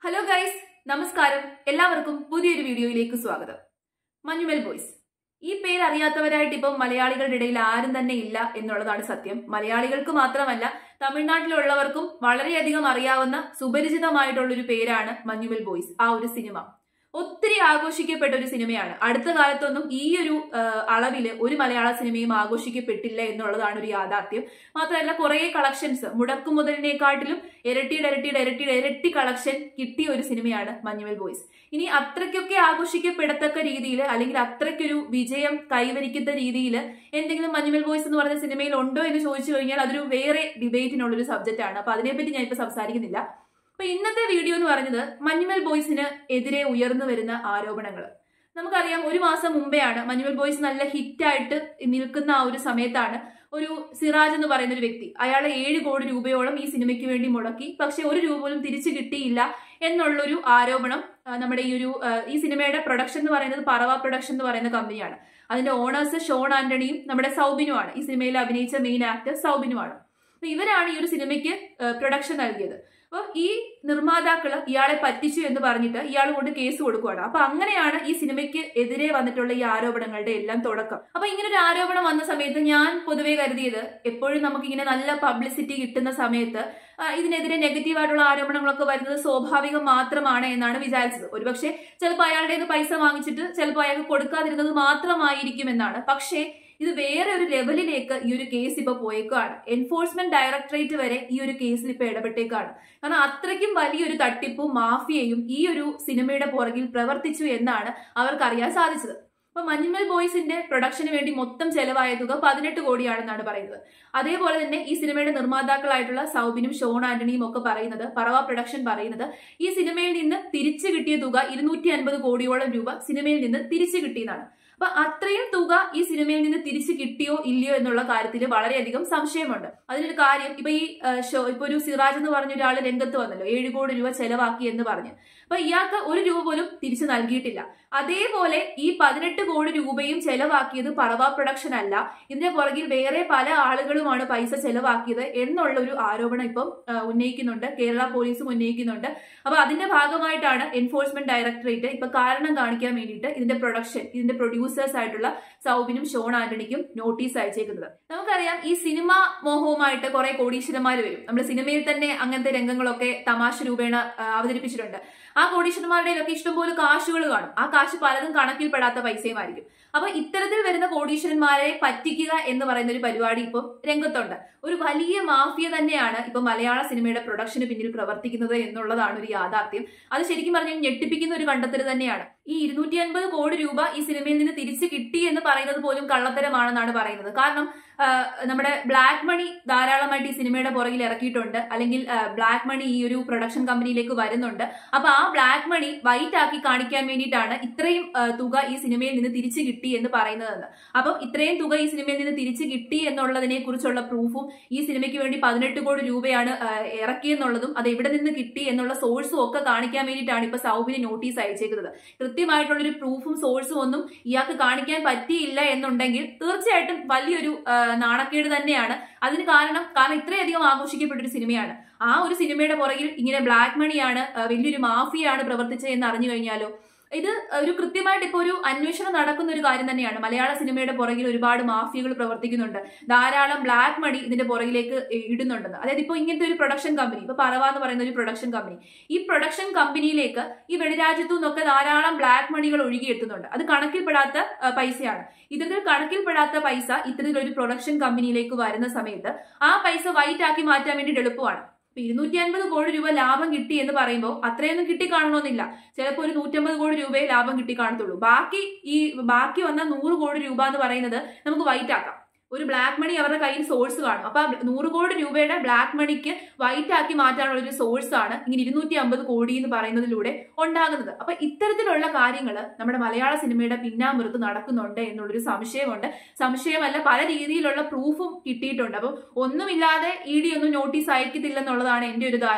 hello guys നമസ്കാരം എല്ലാവർക്കും പുതിയൊരു വീഡിയോയിലേക്ക് സ്വാഗതം മഞ്ഞുമൽ ബോയ്സ് ഈ പേര് അറിയാത്തവരായിട്ട് ഇപ്പം മലയാളികളുടെ ഇടയിൽ ആരും തന്നെ ഇല്ല എന്നുള്ളതാണ് സത്യം മലയാളികൾക്ക് മാത്രമല്ല തമിഴ്നാട്ടിലുള്ളവർക്കും വളരെയധികം അറിയാവുന്ന സുപരിചിതമായിട്ടുള്ള ഒരു പേരാണ് മഞ്ഞുമൽ ബോയ്സ് ആ ഒരു സിനിമ ഒത്തിരി ആഘോഷിക്കപ്പെട്ട ഒരു സിനിമയാണ് അടുത്ത കാലത്തൊന്നും ഈ ഒരു അളവില് ഒരു മലയാള സിനിമയും ആഘോഷിക്കപ്പെട്ടില്ല എന്നുള്ളതാണ് ഒരു യാഥാർത്ഥ്യം മാത്രമല്ല കുറെ കളക്ഷൻസ് മുടക്കു മുതലിനെക്കാട്ടിലും ഇരട്ടിയുടെ ഇരട്ടിയുടെ ഇരട്ടിയുടെ ഇരട്ടി കളക്ഷൻ കിട്ടിയ ഒരു സിനിമയാണ് മഞ്ഞുമൽ ബോയ്സ് ഇനി അത്രയ്ക്കൊക്കെ ആഘോഷിക്കപ്പെടത്തക്ക രീതിയിൽ അല്ലെങ്കിൽ അത്രയ്ക്കൊരു വിജയം കൈവരിക്കുന്ന രീതിയിൽ എന്തെങ്കിലും മഞ്ഞുമൽ ബോയ്സ് എന്ന് പറഞ്ഞ സിനിമയിൽ ഉണ്ടോ എന്ന് ചോദിച്ചു കഴിഞ്ഞാൽ അതൊരു വേറെ ഡിബേറ്റിനുള്ള ഒരു സബ്ജക്റ്റ് ആണ് അപ്പൊ അതിനെപ്പറ്റി ഞാൻ ഇപ്പൊ സംസാരിക്കുന്നില്ല അപ്പൊ ഇന്നത്തെ വീഡിയോ എന്ന് പറഞ്ഞത് മഞ്ഞുമൽ ബോയ്സിന് എതിരെ ഉയർന്നു വരുന്ന ആരോപണങ്ങൾ നമുക്കറിയാം ഒരു മാസം മുമ്പെയാണ് മഞ്ഞുമൽ ബോയ്സ് നല്ല ഹിറ്റായിട്ട് നിൽക്കുന്ന ആ ഒരു സമയത്താണ് ഒരു സിറാജ് എന്ന് പറയുന്ന ഒരു വ്യക്തി അയാളെ ഏഴ് കോടി രൂപയോളം ഈ സിനിമയ്ക്ക് വേണ്ടി മുടക്കി പക്ഷെ ഒരു രൂപ പോലും തിരിച്ചു കിട്ടിയില്ല എന്നുള്ളൊരു ആരോപണം നമ്മുടെ ഈ ഒരു ഈ സിനിമയുടെ പ്രൊഡക്ഷൻ എന്ന് പറയുന്നത് പറവ പ്രൊഡക്ഷൻ എന്ന് പറയുന്ന കമ്പനിയാണ് അതിന്റെ ഓണേഴ്സ് ഷോൺ ആന്റണിയും നമ്മുടെ സൗബിനുമാണ് ഈ സിനിമയിൽ അഭിനയിച്ച മെയിൻ ആക്ടർ സൗബിനുമാണ് അപ്പൊ ഇവരാണ് ഈ ഒരു സിനിമയ്ക്ക് പ്രൊഡക്ഷൻ നൽകിയത് അപ്പോൾ ഈ നിർമ്മാതാക്കള് ഇയാളെ പറ്റിച്ചു എന്ന് പറഞ്ഞിട്ട് ഇയാൾ കൊണ്ട് കേസ് കൊടുക്കുകയാണ് അപ്പൊ അങ്ങനെയാണ് ഈ സിനിമയ്ക്ക് എതിരെ വന്നിട്ടുള്ള ഈ ആരോപണങ്ങളുടെ എല്ലാം തുടക്കം അപ്പൊ ഇങ്ങനെ ഒരു ആരോപണം വന്ന സമയത്ത് ഞാൻ പൊതുവെ കരുതിയത് എപ്പോഴും നമുക്ക് ഇങ്ങനെ നല്ല പബ്ലിസിറ്റി കിട്ടുന്ന സമയത്ത് ഇതിനെതിരെ നെഗറ്റീവ് ആയിട്ടുള്ള ആരോപണങ്ങളൊക്കെ വരുന്നത് സ്വാഭാവികം മാത്രമാണ് എന്നാണ് വിചാരിച്ചത് ഒരുപക്ഷെ ചിലപ്പോൾ അയാളുടെ പൈസ വാങ്ങിച്ചിട്ട് ചിലപ്പോൾ അയാൾക്ക് കൊടുക്കാതിരുന്നത് മാത്രമായിരിക്കും എന്നാണ് പക്ഷേ ഇത് വേറെ ഒരു ലെവലിലേക്ക് ഈ ഒരു കേസ് ഇപ്പൊ പോയേക്കാണ് എൻഫോഴ്സ്മെന്റ് ഡയറക്ടറേറ്റ് വരെ ഈ ഒരു കേസിൽ ഇപ്പൊ ഇടപെട്ടേക്കാണ് കാരണം അത്രയ്ക്കും വലിയൊരു തട്ടിപ്പും മാഫിയയും ഈ ഒരു സിനിമയുടെ പുറകിൽ പ്രവർത്തിച്ചു എന്നാണ് അവർക്ക് അറിയാൻ സാധിച്ചത് അപ്പൊ മഞ്ഞുമൽ ബോയ്സിന്റെ പ്രൊഡക്ഷന് വേണ്ടി മൊത്തം ചെലവായ തുക പതിനെട്ട് കോടിയാണെന്നാണ് പറയുന്നത് അതേപോലെ തന്നെ ഈ സിനിമയുടെ നിർമ്മാതാക്കളായിട്ടുള്ള സൗബിനും ഷോൺ ആന്റണിയും ഒക്കെ പറയുന്നത് പറവ പ്രൊഡക്ഷൻ പറയുന്നത് ഈ സിനിമയിൽ നിന്ന് തിരിച്ചു കിട്ടിയ തുക ഇരുന്നൂറ്റി അൻപത് കോടിയോളം രൂപ സിനിമയിൽ നിന്ന് തിരിച്ചു കിട്ടിയെന്നാണ് അപ്പൊ അത്രയും തുക ഈ സിനിമയിൽ നിന്ന് തിരിച്ചു കിട്ടിയോ ഇല്ലയോ എന്നുള്ള കാര്യത്തിൽ വളരെയധികം സംശയമുണ്ട് അതിനൊരു കാര്യം ഇപ്പൊ ഈ ഷോ ഇപ്പൊ ഒരു സിറാജ് എന്ന് പറഞ്ഞ ഒരാൾ രംഗത്ത് വന്നല്ലോ ഏഴ് കോടി രൂപ ചെലവാക്കി എന്ന് പറഞ്ഞു അപ്പൊ ഇയാൾക്ക് ഒരു രൂപ പോലും തിരിച്ചു നൽകിയിട്ടില്ല അതേപോലെ ഈ പതിനെട്ട് കോടി രൂപയും ചെലവാക്കിയത് പറവ പ്രൊഡക്ഷൻ അല്ല ഇതിന്റെ പുറകിൽ വേറെ പല ആളുകളുമാണ് പൈസ ചെലവാക്കിയത് എന്നുള്ള ഒരു ആരോപണം ഇപ്പം ഉന്നയിക്കുന്നുണ്ട് കേരള പോലീസും ഉന്നയിക്കുന്നുണ്ട് അപ്പൊ അതിന്റെ ഭാഗമായിട്ടാണ് എൻഫോഴ്സ്മെന്റ് ഡയറക്ടറേറ്റ് ഇപ്പൊ കാരണം കാണിക്കാൻ വേണ്ടിയിട്ട് ഇതിന്റെ പ്രൊഡക്ഷൻ ഇതിന്റെ പ്രൊഡ്യൂസേഴ്സ് ആയിട്ടുള്ള സൗബിനും ഷോൺ ആന്റണിക്കും നോട്ടീസ് അയച്ചേക്കുന്നത് നമുക്കറിയാം ഈ സിനിമ മോഹവുമായിട്ട് കുറെ കോടീശ്വരന്മാർ വരും നമ്മുടെ സിനിമയിൽ തന്നെ അങ്ങനത്തെ രംഗങ്ങളൊക്കെ തമാശ രൂപേണ അവതരിപ്പിച്ചിട്ടുണ്ട് ആ കോടീശ്വരന്മാരുടെയിലൊക്കെ ഇഷ്ടംപോലെ കാശുകൾ കാണും ആ കാശ് പലതും കണക്കിൽപ്പെടാത്ത പൈസയുമായിരിക്കും അപ്പൊ ഇത്തരത്തിൽ വരുന്ന കോടീശ്വരന്മാരെ പറ്റിക്കുക എന്ന് പറയുന്ന ഒരു പരിപാടി ഇപ്പം രംഗത്തുണ്ട് ഒരു വലിയ മാഫിയ തന്നെയാണ് ഇപ്പൊ മലയാള സിനിമയുടെ പ്രൊഡക്ഷന് പിന്നിൽ പ്രവർത്തിക്കുന്നത് എന്നുള്ളതാണ് ഒരു യാഥാർത്ഥ്യം അത് ശരിക്കും പറഞ്ഞാൽ ഞെട്ടിപ്പിക്കുന്ന ഒരു കണ്ടെത്തൽ തന്നെയാണ് ഈ ഇരുന്നൂറ്റി അൻപത് കോടി രൂപ ഈ സിനിമയിൽ നിന്ന് തിരിച്ചു കിട്ടി എന്ന് പറയുന്നത് പോലും കള്ളത്തരമാണെന്നാണ് പറയുന്നത് കാരണം നമ്മുടെ ബ്ലാക്ക് മണി ധാരാളമായിട്ട് ഈ സിനിമയുടെ പുറകിൽ ഇറക്കിയിട്ടുണ്ട് അല്ലെങ്കിൽ ബ്ലാക്ക് മണി ഈ ഒരു പ്രൊഡക്ഷൻ കമ്പനിയിലേക്ക് വരുന്നുണ്ട് അപ്പൊ ആ ബ്ലാക്ക് മണി വൈറ്റ് ആക്കി കാണിക്കാൻ വേണ്ടിയിട്ടാണ് ഇത്രയും തുക ഈ സിനിമയിൽ നിന്ന് തിരിച്ചു കിട്ടി എന്ന് പറയുന്നതെന്ന് അപ്പം ഇത്രയും തുക ഈ സിനിമയിൽ നിന്ന് തിരിച്ചു കിട്ടി എന്നുള്ളതിനെ കുറിച്ചുള്ള പ്രൂഫും ഈ സിനിമയ്ക്ക് വേണ്ടി പതിനെട്ട് കോടി രൂപയാണ് ഇറക്കിയെന്നുള്ളതും അത് എവിടെ നിന്ന് കിട്ടി എന്നുള്ള സോഴ്സും ഒക്കെ കാണിക്കാൻ വേണ്ടിയിട്ടാണ് ഇപ്പൊ സൗബിന് നോട്ടീസ് അയച്ചേക്കുന്നത് കൃത്യമായിട്ടുള്ള ഒരു പ്രൂഫും സോഴ്സും ഒന്നും ഇയാൾക്ക് കാണിക്കാൻ പറ്റിയില്ല എന്നുണ്ടെങ്കിൽ തീർച്ചയായിട്ടും വലിയൊരു നാണക്കേട് തന്നെയാണ് അതിന് കാരണം കാരണം ഇത്രയധികം ആഘോഷിക്കപ്പെട്ട ഒരു സിനിമയാണ് ആ ഒരു സിനിമയുടെ പുറകിൽ ഇങ്ങനെ ബ്ലാക്ക് മണിയാണ് വലിയൊരു മാഫിയാണ് പ്രവർത്തിച്ചത് എന്ന് അറിഞ്ഞു കഴിഞ്ഞാലോ ഇത് ഒരു കൃത്യമായിട്ട് ഇപ്പോൾ ഒരു അന്വേഷണം നടക്കുന്ന ഒരു കാര്യം തന്നെയാണ് മലയാള സിനിമയുടെ പുറകിൽ ഒരുപാട് മാഫിയകൾ പ്രവർത്തിക്കുന്നുണ്ട് ധാരാളം ബ്ലാക്ക് മണി ഇതിന്റെ പുറകിലേക്ക് ഇടുന്നുണ്ടെന്ന് അതായത് ഇപ്പോൾ ഇങ്ങനത്തെ ഒരു പ്രൊഡക്ഷൻ കമ്പനി ഇപ്പൊ പറവ എന്ന് പറയുന്ന ഒരു പ്രൊഡക്ഷൻ കമ്പനി ഈ പ്രൊഡക്ഷൻ കമ്പനിയിലേക്ക് ഈ വെളിരാജ്യത്തു നിന്നൊക്കെ ധാരാളം ബ്ലാക്ക് മണികൾ ഒഴുകിയെത്തുന്നുണ്ട് അത് കണക്കിൽപ്പെടാത്ത പൈസയാണ് ഇത്തരത്തിൽ കണക്കിൽപ്പെടാത്ത പൈസ ഇത്തരത്തിലൊരു പ്രൊഡക്ഷൻ കമ്പനിയിലേക്ക് വരുന്ന സമയത്ത് ആ പൈസ വൈറ്റ് ആക്കി മാറ്റാൻ വേണ്ടിയിട്ട് എളുപ്പമാണ് ഇപ്പൊ ഇരുന്നൂറ്റി അൻപത് കോടി രൂപ ലാഭം കിട്ടി എന്ന് പറയുമ്പോൾ അത്രയൊന്നും കിട്ടി കാണണമെന്നില്ല ചിലപ്പോൾ ഒരു നൂറ്റമ്പത് കോടി രൂപയെ ലാഭം കിട്ടി കാണത്തുള്ളൂ ബാക്കി ഈ ബാക്കി വന്ന നൂറ് കോടി രൂപ എന്ന് പറയുന്നത് നമുക്ക് വൈറ്റ് ആക്കാം ഒരു ബ്ലാക്ക് മണി അവരുടെ കയ്യിൽ സോഴ്സ് കാണും അപ്പൊ നൂറ് കോടി രൂപയുടെ ബ്ലാക്ക് മണിക്ക് വൈറ്റ് ആക്കി മാറ്റാനുള്ള ഒരു സോഴ്സ് ആണ് ഇങ്ങനെ ഇരുന്നൂറ്റി അമ്പത് കോടി എന്ന് പറയുന്നതിലൂടെ ഉണ്ടാകുന്നത് അപ്പൊ ഇത്തരത്തിലുള്ള കാര്യങ്ങൾ നമ്മുടെ മലയാള സിനിമയുടെ പിന്നാമ്പുറത്ത് നടക്കുന്നുണ്ട് എന്നുള്ളൊരു സംശയമുണ്ട് സംശയമല്ല പല രീതിയിലുള്ള പ്രൂഫും കിട്ടിയിട്ടുണ്ട് അപ്പം ഒന്നുമില്ലാതെ ഇ ഡി ഒന്നും നോട്ടീസ് അയക്കത്തില്ലെന്നുള്ളതാണ് എന്റെ ഒരു ധാരണ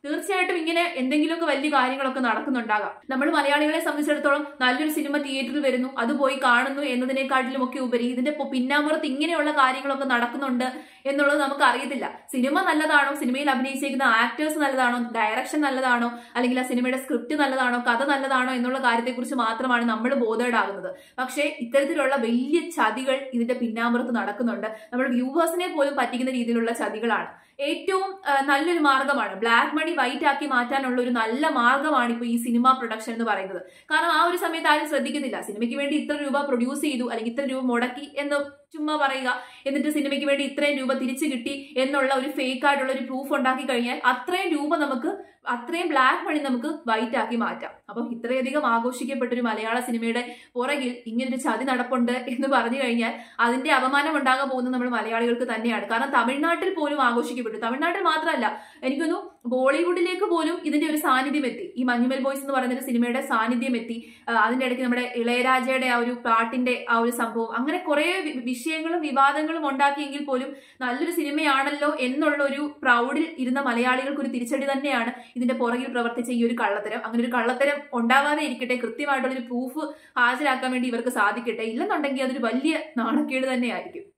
തീർച്ചയായിട്ടും ഇങ്ങനെ എന്തെങ്കിലുമൊക്കെ വലിയ കാര്യങ്ങളൊക്കെ നടക്കുന്നുണ്ടാകാം നമ്മൾ മലയാളികളെ സംബന്ധിച്ചിടത്തോളം നല്ലൊരു സിനിമ തിയേറ്ററിൽ വരുന്നു അത് പോയി കാണുന്നു എന്നതിനെക്കാട്ടിലും ഒക്കെ ഉപരി ഇതിന്റെ പൊ- പിന്നാമ്പുറത്ത് ഇങ്ങനെയുള്ള കാര്യങ്ങളൊക്കെ നടക്കുന്നുണ്ട് എന്നുള്ളത് നമുക്ക് അറിയത്തില്ല സിനിമ നല്ലതാണോ സിനിമയിൽ അഭിനയിച്ചിരിക്കുന്ന ആക്ടേഴ്സ് നല്ലതാണോ ഡയറക്ഷൻ നല്ലതാണോ അല്ലെങ്കിൽ ആ സിനിമയുടെ സ്ക്രിപ്റ്റ് നല്ലതാണോ കഥ നല്ലതാണോ എന്നുള്ള കാര്യത്തെക്കുറിച്ച് മാത്രമാണ് നമ്മൾ ബോധേഡാകുന്നത് പക്ഷേ ഇത്തരത്തിലുള്ള വലിയ ചതികൾ ഇതിന്റെ പിന്നാമ്പുറത്ത് നടക്കുന്നുണ്ട് നമ്മുടെ വ്യൂവേഴ്സിനെ പോലും പറ്റിക്കുന്ന രീതിയിലുള്ള ചതികളാണ് ഏറ്റവും ആ, നല്ലൊരു മാർഗമാണ് ബ്ലാക്ക് മണി വൈറ്റ് ആക്കി മാറ്റാനുള്ള ഒരു നല്ല മാർഗമാണ് ഇപ്പോൾ ഈ സിനിമ പ്രൊഡക്ഷൻ എന്ന് പറയുന്നത് കാരണം ആ ഒരു സമയത്ത് ആരും ശ്രദ്ധിക്കുന്നില്ല സിനിമയ്ക്ക് വേണ്ടി ഇത്ര രൂപ പ്രൊഡ്യൂസ് ചെയ്തു അല്ലെങ്കിൽ ഇത്ര രൂപ മുടക്കി എന്ന് ചുമ്മാ പറയുക എന്നിട്ട് സിനിമയ്ക്ക് വേണ്ടി ഇത്രയും രൂപ തിരിച്ചു കിട്ടി എന്നുള്ള ഒരു ഫേക്ക് ആയിട്ടുള്ള ഒരു പ്രൂഫ് ഉണ്ടാക്കി കഴിഞ്ഞാൽ അത്രയും രൂപ നമുക്ക് അത്രയും ബ്ലാക്ക് മണി നമുക്ക് വൈറ്റ് ആക്കി മാറ്റാം അപ്പം ഇത്രയധികം ആഘോഷിക്കപ്പെട്ട ഒരു മലയാള സിനിമയുടെ പുറകിൽ ഇങ്ങനൊരു ചതി നടപ്പുണ്ട് എന്ന് പറഞ്ഞു കഴിഞ്ഞാൽ അതിന്റെ അപമാനം ഉണ്ടാകാൻ പോകുന്നത് നമ്മൾ മലയാളികൾക്ക് തന്നെയാണ് കാരണം തമിഴ്നാട്ടിൽ പോലും ആഘോഷിക്കപ്പെട്ടു തമിഴ്നാട്ടിൽ മാത്രമല്ല എനിക്കൊന്നു ബോളിവുഡിലേക്ക് പോലും ഇതിന്റെ ഒരു സാന്നിധ്യം എത്തി ഈ മഞ്ഞുമൽ ബോയ്സ് എന്ന് പറയുന്ന ഒരു സിനിമയുടെ സാന്നിധ്യം എത്തി ആ, അതിന്റെ ഇടയ്ക്ക് നമ്മുടെ ഇളയരാജയുടെ ആ ഒരു പാട്ടിന്റെ ആ ഒരു സംഭവം അങ്ങനെ കുറെ വി- വിഷയങ്ങളും വിവാദങ്ങളും ഉണ്ടാക്കിയെങ്കിൽ പോലും നല്ലൊരു സിനിമയാണല്ലോ എന്നുള്ള ഒരു പ്രൗഡിൽ ഇരുന്ന മലയാളികൾക്ക് ഒരു തിരിച്ചടി തന്നെയാണ് ഇതിന്റെ പുറകിൽ പ്രവർത്തിച്ച ഈ ഒരു കള്ളത്തരം അങ്ങനെ ഒരു കള്ളത്തരം ഉണ്ടാവാതെ ഇരിക്കട്ടെ കൃത്യമായിട്ടുള്ള ഒരു പ്രൂഫ് ഹാജരാക്കാൻ വേണ്ടി ഇവർക്ക് സാധിക്കട്ടെ ഇല്ലെന്നുണ്ടെങ്കിൽ അതൊരു വലിയ നാണക്കേട് തന്നെയായിരിക്കും